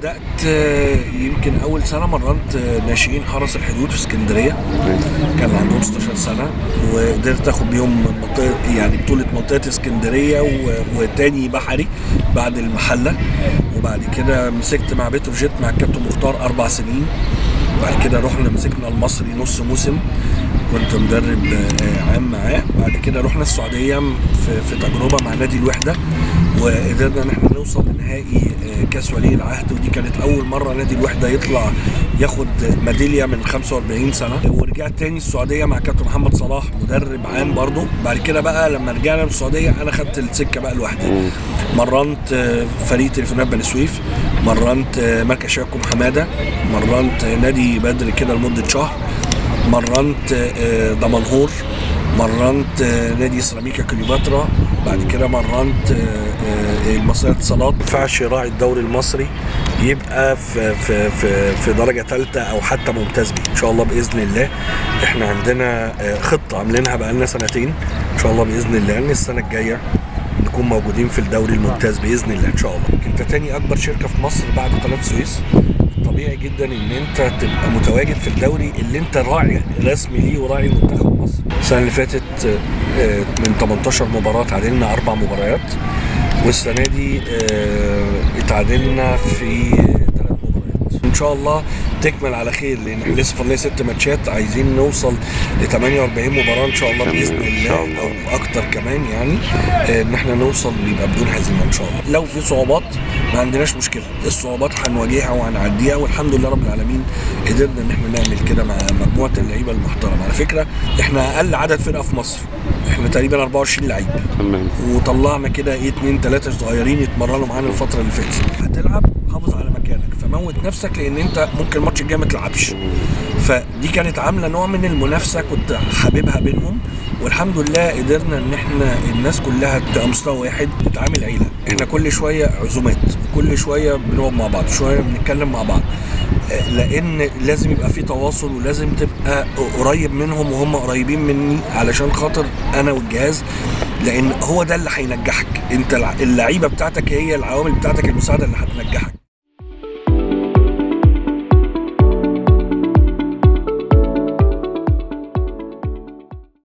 بدات آه، يمكن اول سنه مرنت آه، ناشئين حرس الحدود في اسكندريه كان عندهم 16 سنه وقدرت اخد بيهم منطقه يعني بطوله منطقه اسكندريه و- وتاني بحري بعد المحله وبعد كده مسكت مع بتروجيت مع الكابتن مختار اربع سنين بعد كده رحنا مسكنا المصري نص موسم كنت مدرب آه، عام معاه بعد كده رحنا السعوديه في, في تجربه مع نادي الوحده وقدرنا ان احنا نوصل لنهائي آه، كاس ولي العهد ودي كانت اول مره نادي الوحده يطلع ياخد ميداليه من 45 سنه ورجعت تاني السعوديه مع كابتن محمد صلاح مدرب عام برضه بعد كده بقى لما رجعنا من السعوديه انا خدت السكه بقى لوحدي مرنت آه، فريق تليفونات بني سويف مرنت آه، مركز شباب حماده مرنت آه، نادي بدر كده لمده شهر مرنت آه، دمنهور مرنت آه، نادي سيراميكا كليوباترا بعد كده مرنت آه، آه، المصرية اتصالات ما ينفعش راعي الدوري المصري يبقى في في في في درجه ثالثه او حتى ممتاز بيه ان شاء الله باذن الله احنا عندنا آه، خطه عاملينها بقالنا سنتين ان شاء الله باذن الله ان السنه الجايه نكون موجودين في الدوري الممتاز باذن الله ان شاء الله انت تاني اكبر شركه في مصر بعد قناه السويس طبيعي جدا ان انت تبقى متواجد في الدوري اللي انت راعي رسمي ليه وراعي منتخب مصر السنه اللي فاتت آه، من 18 مباراه تعادلنا اربع مباريات والسنه دي آه، اتعادلنا في ثلاث مباريات ان شاء الله تكمل على خير لان احنا لسه فاضلنا ست ماتشات عايزين نوصل ل 48 مباراه ان شاء الله باذن إن شاء الله الله. او اكتر كمان يعني آه، ان احنا نوصل يبقى بدون هزيمه ان شاء الله لو في صعوبات ما عندناش مشكله الصعوبات هنواجهها وهنعديها والحمد لله رب العالمين قدرنا ان احنا نعمل كده مع مجموعه اللعيبه المحترمه على فكره احنا اقل عدد فرقه في مصر احنا تقريبا 24 لعيب تمام وطلعنا كده ايه اتنين تلاته صغيرين يتمرنوا معانا الفتره اللي فاتت هتلعب حافظ على مكانك فموت نفسك لان انت ممكن الماتش الجاي ما تلعبش فدي كانت عامله نوع من المنافسه كنت حاببها بينهم والحمد لله قدرنا ان احنا الناس كلها تبقى مستوى واحد نتعامل عيله احنا كل شويه عزومات كل شويه بنقعد مع بعض شويه بنتكلم مع بعض آه، لان لازم يبقى في تواصل ولازم تبقى قريب منهم وهم قريبين مني علشان خاطر انا والجهاز لان هو ده اللي هينجحك انت الع- اللعيبه بتاعتك هي العوامل بتاعتك المساعده اللي هتنجحك